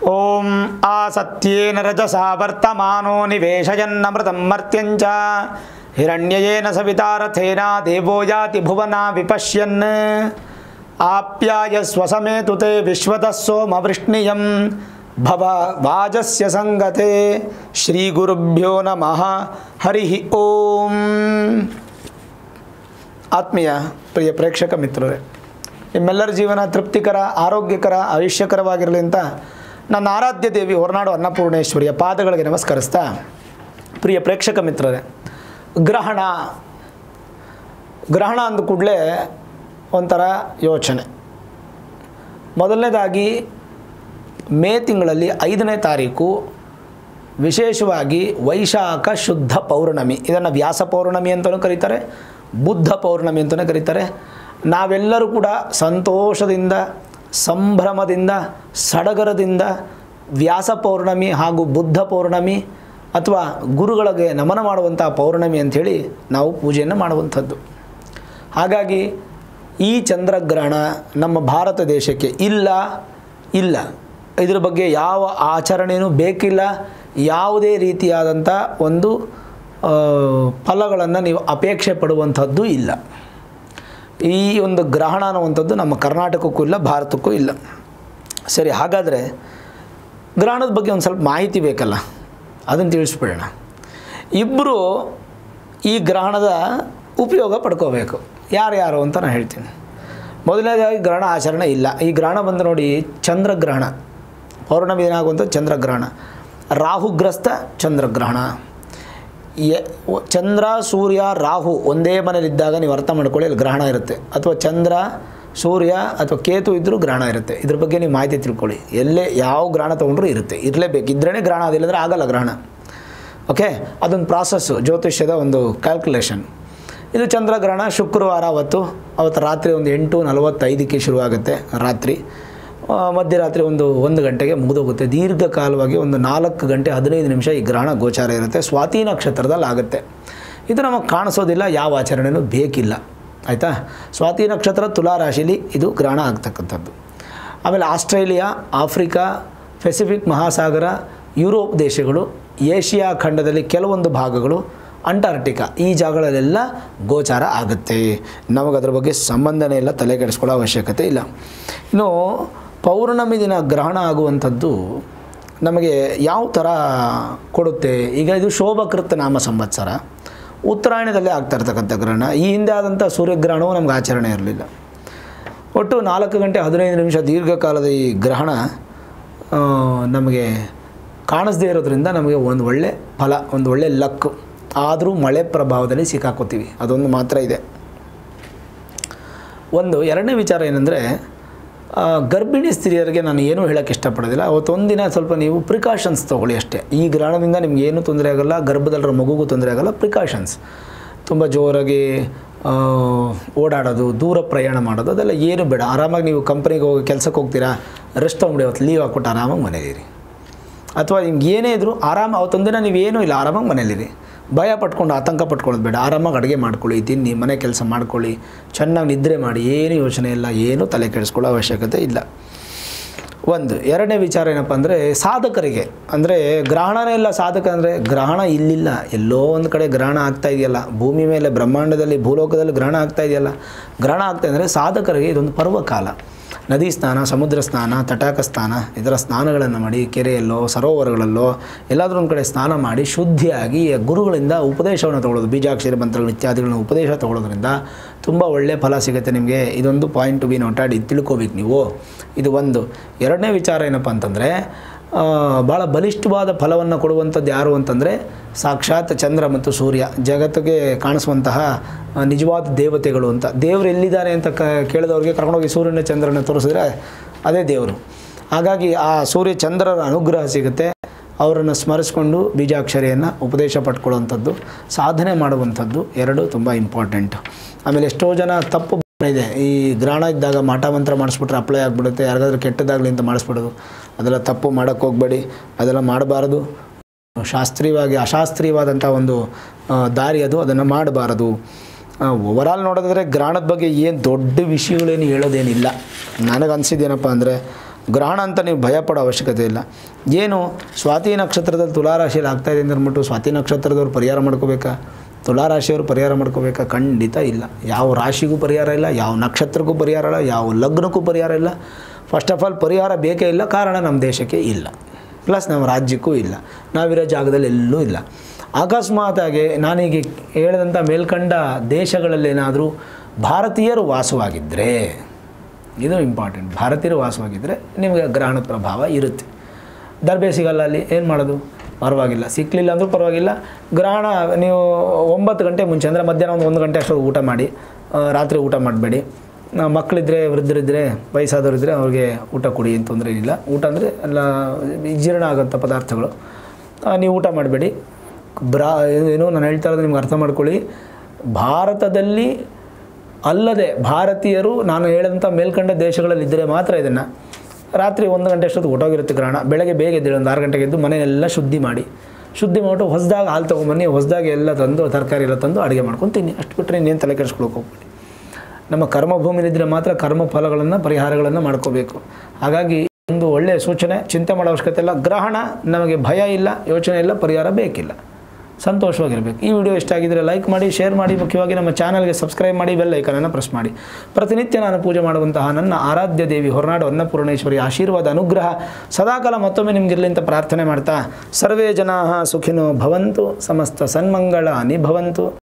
ಓಂ ಆಸತ್ಯೇನ ರಜಸಾ ವರ್ತಮಾನೋ ನಿವೇಶಯನ್ನಮೃತಂ ಮರ್ತ್ಯಂಚ ಹಿರಣ್ಯಯೇನ ಸವಿತಾರಥೇನ ದೇವೋ ಯಾತಿ ಭುವನ ವಿಪಶ್ಯನ್ ಆಪ್ಯಾಯ ಸ್ವಸಮೇತು ತೇ ವಿಶ್ವತಃ ಸೋಮವೃಷ್ಣಿಯಂ ಭವ ವಾಜಸ್ಯ ಸಂಗತೆ ಶ್ರೀ ಗುರುಭ್ಯೋ ನಮಃ ಹರಿ ಓಂ ಆತ್ಮೀಯ ಪ್ರಿಯ ಪ್ರೇಕ್ಷಕ ಮಿತ್ರರೇ ನಿಮ್ಮೆಲ್ಲರ ಜೀವನ ತೃಪ್ತಿಕರ ಆರೋಗ್ಯಕರ ಆಯುಷ್ಯಕರವಾಗಿರಲಿ ಅಂತ ನನ್ನ ಆರಾಧ್ಯ ದೇವಿ ಹೊರನಾಡು ಅನ್ನಪೂರ್ಣೇಶ್ವರಿಯ ಪಾದಗಳಿಗೆ ನಮಸ್ಕರಿಸ್ತಾ ಪ್ರಿಯ ಪ್ರೇಕ್ಷಕ ಮಿತ್ರರೇ ಗ್ರಹಣ ಗ್ರಹಣ ಅಂದ ಕೂಡಲೇ ಒಂಥರ ಯೋಚನೆ ಮೊದಲನೇದಾಗಿ ಮೇ ತಿಂಗಳಲ್ಲಿ ಐದನೇ ತಾರೀಕು ವಿಶೇಷವಾಗಿ ವೈಶಾಖ ಶುದ್ಧ ಪೌರ್ಣಮಿ ಇದನ್ನು ವ್ಯಾಸ ಪೌರ್ಣಮಿ ಅಂತಲೂ ಕರೀತಾರೆ ಬುದ್ಧ ಪೌರ್ಣಮಿ ಅಂತಲೇ ಕರೀತಾರೆ ನಾವೆಲ್ಲರೂ ಕೂಡ ಸಂತೋಷದಿಂದ ಸಂಭ್ರಮದಿಂದ ಸಡಗರದಿಂದ ವ್ಯಾಸ ಪೌರ್ಣಮಿ ಹಾಗೂ ಬುದ್ಧ ಪೌರ್ಣಮಿ ಅಥವಾ ಗುರುಗಳಿಗೆ ನಮನ ಮಾಡುವಂಥ ಪೌರ್ಣಮಿ ಅಂಥೇಳಿ ನಾವು ಪೂಜೆಯನ್ನು ಮಾಡುವಂಥದ್ದು ಹಾಗಾಗಿ ಈ ಚಂದ್ರಗ್ರಹಣ ನಮ್ಮ ಭಾರತ ದೇಶಕ್ಕೆ ಇಲ್ಲ ಇಲ್ಲ ಇದ್ರ ಬಗ್ಗೆ ಯಾವ ಆಚರಣೆಯೂ ಬೇಕಿಲ್ಲ ಯಾವುದೇ ರೀತಿಯಾದಂಥ ಒಂದು ಫಲಗಳನ್ನು ನೀವು ಅಪೇಕ್ಷೆ ಪಡುವಂಥದ್ದು ಇಲ್ಲ ಈ ಒಂದು ಗ್ರಹಣ ಅನ್ನುವಂಥದ್ದು ನಮ್ಮ ಕರ್ನಾಟಕಕ್ಕೂ ಇಲ್ಲ ಭಾರತಕ್ಕೂ ಇಲ್ಲ ಸರಿ ಹಾಗಾದರೆ ಗ್ರಹಣದ ಬಗ್ಗೆ ಒಂದು ಸ್ವಲ್ಪ ಮಾಹಿತಿ ಬೇಕಲ್ಲ ಅದನ್ನು ತಿಳಿಸ್ಬಿಡೋಣ ಇಬ್ಬರು ಈ ಗ್ರಹಣದ ಉಪಯೋಗ ಪಡ್ಕೋಬೇಕು ಯಾರ್ಯಾರು ಅಂತ ನಾನು ಹೇಳ್ತೀನಿ ಮೊದಲನೇದಾಗಿ ಗ್ರಹಣ ಆಚರಣೆ ಇಲ್ಲ ಈ ಗ್ರಹಣ ಬಂದು ನೋಡಿ ಚಂದ್ರಗ್ರಹಣ ಪೌರ್ಣಮಿ ದಿನ ಆಗುವಂಥ ಚಂದ್ರಗ್ರಹಣ ರಾಹುಗ್ರಸ್ತ ಚಂದ್ರಗ್ರಹಣ ಎ- ಒ- ಚಂದ್ರ ಸೂರ್ಯ ರಾಹು ಒಂದೇ ಮನೇಲಿದ್ದಾಗ ನೀವು ಅರ್ಥ ಮಾಡ್ಕೊಳ್ಳಿ ಅಲ್ಲಿ ಗ್ರಹಣ ಇರುತ್ತೆ ಅಥವಾ ಚಂದ್ರ ಸೂರ್ಯ ಅಥವಾ ಕೇತು ಇದ್ದರೂ ಗ್ರಹಣ ಇರುತ್ತೆ ಇದ್ರ ಬಗ್ಗೆ ನೀವು ಮಾಹಿತಿ ತಿಳ್ಕೊಳ್ಳಿ ಎಲ್ಲೇ ಯಾವ ಗ್ರಹಣ ತೊಗೊಂಡ್ರೂ ಇರುತ್ತೆ ಇರಲೇಬೇಕು ಇದ್ರೇ ಗ್ರಹಣ ಅದಿಲ್ಲಂದ್ರೆ ಆಗಲ್ಲ ಗ್ರಹಣ ಓಕೆ ಅದೊಂದು ಪ್ರಾಸೆಸ್ಸು ಜ್ಯೋತಿಷ್ಯದ ಒಂದು ಕ್ಯಾಲ್ಕುಲೇಷನ್ ಇದು ಚಂದ್ರಗ್ರಹಣ ಶುಕ್ರವಾರ ಅವತ್ತು ಅವತ್ತು ರಾತ್ರಿ ಒಂದು ಎಂಟು ನಲವತ್ತೈದಕ್ಕೆ ಶುರುವಾಗುತ್ತೆ ರಾತ್ರಿ ಆ, ಮಧ್ಯರಾತ್ರಿ ಒಂದು ಒಂದು ಗಂಟೆಗೆ ಮುಗಿದೋಗುತ್ತೆ ದೀರ್ಘಕಾಲವಾಗಿ ಒಂದು ನಾಲ್ಕು ಗಂಟೆ ಹದಿನೈದು ನಿಮಿಷ ಈ ಗ್ರಹಣ ಗೋಚಾರ ಇರುತ್ತೆ ಸ್ವಾತಿ ನಕ್ಷತ್ರದಲ್ಲಿ ಆಗುತ್ತೆ ಇದು ನಮಗೆ ಕಾಣಿಸೋದಿಲ್ಲ ಯಾವ ಆಚರಣೆನೂ ಬೇಕಿಲ್ಲ ಆಯಿತಾ ಸ್ವಾತಿ ನಕ್ಷತ್ರ ತುಲಾ ರಾಶಿಲಿ ಇದು ಗ್ರಹಣ ಆಗ್ತಕ್ಕಂಥದ್ದು ಆಮೇಲೆ ಆಸ್ಟ್ರೇಲಿಯಾ ಆಫ್ರಿಕಾ ಪೆಸಿಫಿಕ್ ಮಹಾಸಾಗರ ಯುರೋಪ್ ದೇಶಗಳು ಏಷ್ಯಾ ಖಂಡದಲ್ಲಿ ಕೆಲವೊಂದು ಭಾಗಗಳು ಅಂಟಾರ್ಟಿಕಾ ಈ ಜಾಗಗಳಲ್ಲೆಲ್ಲ ಗೋಚಾರ ಆಗುತ್ತೆ ನಮಗದ್ರ ಬಗ್ಗೆ ಸಂಬಂಧನೇ ಇಲ್ಲ ತಲೆ ಕೆಡಿಸ್ಕೊಳ್ಳೋ ಅವಶ್ಯಕತೆ ಇಲ್ಲ ಇನ್ನು ಪೌರ್ಣಮಿ ದಿನ ಗ್ರಹಣ ಆಗುವಂಥದ್ದು ನಮಗೆ ಯಾವ ಥರ ಕೊಡುತ್ತೆ ಈಗ ಇದು ಶೋಭಕೃತ ನಾಮ ಸಂವತ್ಸರ ಉತ್ತರಾಯಣದಲ್ಲೇ ಆಗ್ತಾ ಇರ್ತಕ್ಕಂಥ ಗ್ರಹಣ ಈ ಹಿಂದೆ ಆದಂಥ ಸೂರ್ಯಗ್ರಹಣವೂ ನಮ್ಗೆ ಆಚರಣೆ ಇರಲಿಲ್ಲ ಒಟ್ಟು ನಾಲ್ಕು ಗಂಟೆ ಹದಿನೈದು ನಿಮಿಷ ದೀರ್ಘಕಾಲದ ಈ ಗ್ರಹಣ ಆ, ನಮಗೆ ಕಾಣಿಸ್ದೇ ಇರೋದ್ರಿಂದ ನಮಗೆ ಒಂದು ಒಳ್ಳೆ ಫಲ ಒಂದು ಒಳ್ಳೆ ಲಕ್ ಆದರೂ ಮಳೆ ಪ್ರಭಾವದಲ್ಲಿ ಸಿಕ್ಕಾಕೋತೀವಿ ಅದೊಂದು ಮಾತ್ರ ಇದೆ ಒಂದು ಎರಡನೇ ವಿಚಾರ ಏನಂದರೆ ಗರ್ಭಿಣಿ ಸ್ತ್ರೀಯರಿಗೆ ನಾನು ಏನೂ ಹೇಳೋಕ್ಕೆ ಇಷ್ಟಪಡೋದಿಲ್ಲ ಅವತ್ತೊಂದಿನ ಸ್ವಲ್ಪ ನೀವು ಪ್ರಿಕಾಷನ್ಸ್ ತೊಗೊಳ್ಳಿ ಅಷ್ಟೇ ಈ ಗ್ರಹಣದಿಂದ ನಿಮ್ಗೆ ಏನೂ ತೊಂದರೆ ಆಗಲ್ಲ ಗರ್ಭದಲ್ಲಿರೋ ಮಗುಗೂ ತೊಂದರೆ ಆಗಲ್ಲ ಪ್ರಿಕಾಷನ್ಸ್ ತುಂಬ ಜೋರಾಗಿ ಆ, ಓಡಾಡೋದು ದೂರ ಪ್ರಯಾಣ ಮಾಡೋದು ಅದೆಲ್ಲ ಏನು ಬೇಡ ಆರಾಮಾಗಿ ನೀವು ಕಂಪ್ನಿಗೆ ಹೋಗಿ ಕೆಲಸಕ್ಕೆ ಹೋಗ್ತೀರಾ ರೆಸ್ಟ್ ತೊಗೊಂಬಿಡಿ ಅವತ್ತು ಲೀವ್ ಹಾಕ್ಬಿಟ್ಟು ಆರಾಮಾಗಿ ಮನೇಲಿರಿ ಅಥವಾ ನಿಮ್ಗೆ ಏನೇ ಇದ್ದರೂ ಆರಾಮ ಅವತ್ತೊಂದಿನ ನೀವೇನೂ ಇಲ್ಲ ಆರಾಮಾಗಿ ಮನೇಲಿರಿ ಭಯ ಪಟ್ಕೊಂಡು ಆತಂಕ ಪಟ್ಕೊಳ್ಳೋದು ಬೇಡ ಆರಾಮಾಗಿ ಅಡುಗೆ ಮಾಡ್ಕೊಳ್ಳಿ ತಿನ್ನಿ ಮನೆ ಕೆಲಸ ಮಾಡ್ಕೊಳ್ಳಿ ಚೆನ್ನಾಗಿ ನಿದ್ರೆ ಮಾಡಿ ಏನು ಯೋಚನೆ ಇಲ್ಲ ಏನು ತಲೆ ಕೆಡಿಸ್ಕೊಳ್ಳೋ ಅವಶ್ಯಕತೆ ಇಲ್ಲ ಒಂದು ಎರಡನೇ ವಿಚಾರ ಏನಪ್ಪ ಅಂದರೆ ಸಾಧಕರಿಗೆ ಅಂದರೆ ಗ್ರಹಣನೇ ಇಲ್ಲ ಸಾಧಕ ಅಂದರೆ ಗ್ರಹಣ ಇಲ್ಲಿಲ್ಲ ಎಲ್ಲೋ ಒಂದು ಕಡೆ ಗ್ರಹಣ ಆಗ್ತಾ ಇದೆಯಲ್ಲ ಭೂಮಿ ಮೇಲೆ ಬ್ರಹ್ಮಾಂಡದಲ್ಲಿ ಭೂಲೋಕದಲ್ಲಿ ಗ್ರಹಣ ಆಗ್ತಾ ಇದೆಯಲ್ಲ ಗ್ರಹಣ ಆಗ್ತಾ ಅಂದರೆ ಸಾಧಕರಿಗೆ ಇದೊಂದು ಪರ್ವಕಾಲ ನದಿ ಸ್ನಾನ ಸಮುದ್ರ ಸ್ನಾನ ತಟಾಕ ಸ್ನಾನ ಇದರ ಸ್ನಾನಗಳನ್ನು ಮಾಡಿ ಕೆರೆಯಲ್ಲೋ ಸರೋವರಗಳಲ್ಲೋ ಎಲ್ಲಾದರೂ ಒಂದು ಕಡೆ ಸ್ನಾನ ಮಾಡಿ ಶುದ್ಧಿಯಾಗಿ ಗುರುಗಳಿಂದ ಉಪದೇಶವನ್ನು ತಗೊಳ್ಳೋದು ಬೀಜಾಕ್ಷರಿ ಮಂತ್ರಗಳು ಇತ್ಯಾದಿಗಳನ್ನ ಉಪದೇಶ ತಗೊಳ್ಳೋದ್ರಿಂದ ತುಂಬ ಒಳ್ಳೆಯ ಫಲ ಸಿಗುತ್ತೆ ನಿಮಗೆ ಇದೊಂದು ಪಾಯಿಂಟ್ ಟು ಬಿ ನೋಟಾಡಿ ತಿಳ್ಕೊಬೇಕು ನೀವು ಇದು ಒಂದು ಎರಡನೇ ವಿಚಾರ ಏನಪ್ಪ ಅಂತಂದರೆ ಭಾಳ ಬಲಿಷ್ಠವಾದ ಫಲವನ್ನು ಕೊಡುವಂಥದ್ದು ಯಾರು ಅಂತಂದರೆ ಸಾಕ್ಷಾತ್ ಚಂದ್ರ ಮತ್ತು ಸೂರ್ಯ ಜಗತ್ತಿಗೆ ಕಾಣಿಸುವಂತಹ ಆ, ನಿಜವಾದ ದೇವತೆಗಳು ಅಂತ ದೇವರು ಎಲ್ಲಿದ್ದಾರೆ ಅಂತ ಕ ಕೇಳಿದವ್ರಿಗೆ ಕರ್ಕೊಂಡೋಗಿ ಸೂರ್ಯನ ಚಂದ್ರನ ತೋರಿಸಿದ್ರೆ ಅದೇ ದೇವರು ಹಾಗಾಗಿ ಆ ಸೂರ್ಯ ಚಂದ್ರರ ಅನುಗ್ರಹ ಸಿಗುತ್ತೆ ಅವರನ್ನು ಸ್ಮರಿಸ್ಕೊಂಡು ಬೀಜಾಕ್ಷರಿಯನ್ನು ಉಪದೇಶ ಪಡ್ಕೊಳ್ಳುವಂಥದ್ದು ಸಾಧನೆ ಮಾಡುವಂಥದ್ದು ಎರಡು ತುಂಬ ಇಂಪಾರ್ಟೆಂಟ್ ಆಮೇಲೆ ಎಷ್ಟೋ ಜನ ತಪ್ಪು ಇದೆ ಈ ಗ್ರಹಣ ಇದ್ದಾಗ ಮಾಟ ಮಂತ್ರ ಮಾಡಿಸ್ಬಿಟ್ರೆ ಅಪ್ಲೈ ಆಗಿಬಿಡುತ್ತೆ ಯಾರಿಗಾದ್ರೂ ಕೆಟ್ಟದಾಗಲಿ ಅಂತ ಮಾಡಿಸ್ಬಿಡೋದು ಅದೆಲ್ಲ ತಪ್ಪು ಮಾಡೋಕ್ಕೆ ಹೋಗಬೇಡಿ ಅದೆಲ್ಲ ಮಾಡಬಾರದು ಶಾಸ್ತ್ರೀಯವಾಗಿ ಅಶಾಸ್ತ್ರೀಯವಾದಂಥ ಒಂದು ಆ, ದಾರಿ ಅದು ಅದನ್ನು ಮಾಡಬಾರದು ಓವರಾಲ್ ನೋಡೋದಾದ್ರೆ ಗ್ರಹಣದ ಬಗ್ಗೆ ಏನು ದೊಡ್ಡ ವಿಷಯಗಳೇನು ಹೇಳೋದೇನಿಲ್ಲ ನನಗೆ ಅನಿಸಿದ್ದೇನಪ್ಪ ಅಂದರೆ ಗ್ರಹಣ ಅಂತ ನೀವು ಭಯ ಪಡೋ ಅವಶ್ಯಕತೆ ಇಲ್ಲ ಏನು ಸ್ವಾತಿ ನಕ್ಷತ್ರದಲ್ಲಿ ತುಲಾರಾಶಿಯಲ್ಲಿ ಆಗ್ತಾ ಇದೆ ಅಂದ್ಬಿಟ್ಟು ಸ್ವಾತಿ ನಕ್ಷತ್ರದವ್ರು ಪರಿಹಾರ ಮಾಡ್ಕೋಬೇಕಾ ತುಲಾರಾಶಿಯವರು ಪರಿಹಾರ ಮಾಡ್ಕೋಬೇಕಾ ಖಂಡಿತ ಇಲ್ಲ ಯಾವ ರಾಶಿಗೂ ಪರಿಹಾರ ಇಲ್ಲ ಯಾವ ನಕ್ಷತ್ರಕ್ಕೂ ಪರಿಹಾರ ಇಲ್ಲ ಯಾವ ಲಗ್ನಕ್ಕೂ ಪರಿಹಾರ ಇಲ್ಲ ಫಸ್ಟ್ ಆಫ್ ಆಲ್ ಪರಿಹಾರ ಬೇಕೇ ಇಲ್ಲ ಕಾರಣ ನಮ್ಮ ದೇಶಕ್ಕೆ ಇಲ್ಲ ಪ್ಲಸ್ ನಮ್ಮ ರಾಜ್ಯಕ್ಕೂ ಇಲ್ಲ ನಾವಿರೋ ಜಾಗದಲ್ಲಿ ಎಲ್ಲೂ ಇಲ್ಲ ಅಕಸ್ಮಾತಾಗಿ ನಾನೀಗ ಹೇಳಿದಂಥ ಮೇಲ್ಕಂಡ ದೇಶಗಳಲ್ಲೇನಾದರೂ ಭಾರತೀಯರು ವಾಸವಾಗಿದ್ದರೆ ಇದು ಇಂಪಾರ್ಟೆಂಟ್ ಭಾರತೀಯರು ವಾಸವಾಗಿದ್ದರೆ ನಿಮಗೆ ಗ್ರಹಣದ ಪ್ರಭಾವ ಇರುತ್ತೆ ದರ್ಬೆ ಸಿಗಲ್ಲ ಅಲ್ಲಿ ಏನು ಮಾಡೋದು ಪರವಾಗಿಲ್ಲ ಸಿಕ್ಕಲಿಲ್ಲ ಅಂದರೂ ಪರವಾಗಿಲ್ಲ ಗ್ರಹಣ ನೀವು ಒಂಬತ್ತು ಗಂಟೆ ಮುಂಚೆ ಅಂದರೆ ಮಧ್ಯಾಹ್ನ ಒಂದು ಒಂದು ಗಂಟೆ ಅಷ್ಟೊತ್ತು ಊಟ ಮಾಡಿ ಆ, ರಾತ್ರಿ ಊಟ ಮಾಡಬೇಡಿ ಮಕ್ಕಳಿದ್ರೆ ವೃದ್ಧರಿದ್ದರೆ ವಯಸ್ಸಾದವರಿದ್ದರೆ ಅವ್ರಿಗೆ ಊಟ ಕೊಡಿ ಏನು ತೊಂದರೆ ಏನಿಲ್ಲ ಊಟ ಅಂದರೆ ಎಲ್ಲ ಜೀರ್ಣ ಆಗೋಂಥ ಪದಾರ್ಥಗಳು ಆ, ನೀವು ಊಟ ಮಾಡಬೇಡಿ ಬ್ರಾ ಏನು ನಾನು ಹೇಳ್ತಾ ಇರೋದು ನಿಮ್ಗೆ ಅರ್ಥ ಮಾಡ್ಕೊಳ್ಳಿ ಭಾರತದಲ್ಲಿ ಅಲ್ಲದೆ ಭಾರತೀಯರು ನಾನು ಹೇಳಿದಂಥ ಮೇಲ್ಕಂಡ ದೇಶಗಳಲ್ಲಿ ಇದ್ದರೆ ಮಾತ್ರ ಇದನ್ನು ರಾತ್ರಿ ಒಂದು ಗಂಟೆ ಅಷ್ಟೊತ್ತು ಹೊಟ್ಟೋಗಿರುತ್ತೆ ಗ್ರಹಣ ಬೆಳಗ್ಗೆ ಬೇಗ ಎದ್ದೇಳಿ ಒಂದು ಆರು ಗಂಟೆಗೆ ಎದ್ದು ಮನೆಯೆಲ್ಲ ಶುದ್ಧಿ ಮಾಡಿ ಶುದ್ಧಿ ಮಾಡಿಬಿಟ್ಟು ಹೊಸದಾಗಿ ಹಾಲು ತೊಗೊಂಬನ್ನಿ ಹೊಸದಾಗಿ ಎಲ್ಲ ತಂದು ತರಕಾರಿ ಎಲ್ಲ ತಂದು ಅಡುಗೆ ಮಾಡ್ಕೊಂಡು ತಿನ್ನಿ ಅಷ್ಟು ಬಿಟ್ಟರೆ ಇನ್ನೇನು ತಲೆ ಕೆಡಿಸ್ಕೊಳಕ್ಕೆ ಹೋಗ್ಬೇಡಿ ನಮ್ಮ ಕರ್ಮಭೂಮಿಲಿದ್ದರೆ ಮಾತ್ರ ಕರ್ಮ ಫಲಗಳನ್ನು ಪರಿಹಾರಗಳನ್ನು ಮಾಡ್ಕೋಬೇಕು ಹಾಗಾಗಿ ಒಂದು ಒಳ್ಳೆಯ ಸೂಚನೆ ಚಿಂತೆ ಮಾಡೋ ಅವಶ್ಯಕತೆ ಇಲ್ಲ ಗ್ರಹಣ ನಮಗೆ ಭಯ ಇಲ್ಲ ಯೋಚನೆ ಇಲ್ಲ ಪರಿಹಾರ ಬೇಕಿಲ್ಲ ಸಂತೋಷವಾಗಿರಬೇಕು ಈ ವಿಡಿಯೋ ಇಷ್ಟ ಆಗಿದ್ದರೆ ಲೈಕ್ ಮಾಡಿ ಶೇರ್ ಮಾಡಿ ಮುಖ್ಯವಾಗಿ ನಮ್ಮ ಚಾನಲ್ಗೆ ಸಬ್ಸ್ಕ್ರೈಬ್ ಮಾಡಿ ಬೆಲ್ ಐಕನನ್ನು ಪ್ರೆಸ್ ಮಾಡಿ ಪ್ರತಿನಿತ್ಯ ನಾನು ಪೂಜೆ ಮಾಡುವಂತಹ ನನ್ನ ಆರಾಧ್ಯ ದೇವಿ ಹೊರನಾಡು ಅನ್ನಪೂರ್ಣೇಶ್ವರಿ ಆಶೀರ್ವಾದ ಅನುಗ್ರಹ ಸದಾಕಾಲ ಮತ್ತೊಮ್ಮೆ ನಿಮಗಿರಲಿ ಅಂತ ಪ್ರಾರ್ಥನೆ ಮಾಡ್ತಾ ಸರ್ವೇ ಜನಾ ಸುಖಿನೋ ಭವಂತು ಸಮಸ್ತ ಸನ್ಮಂಗಳ ಭವಂತು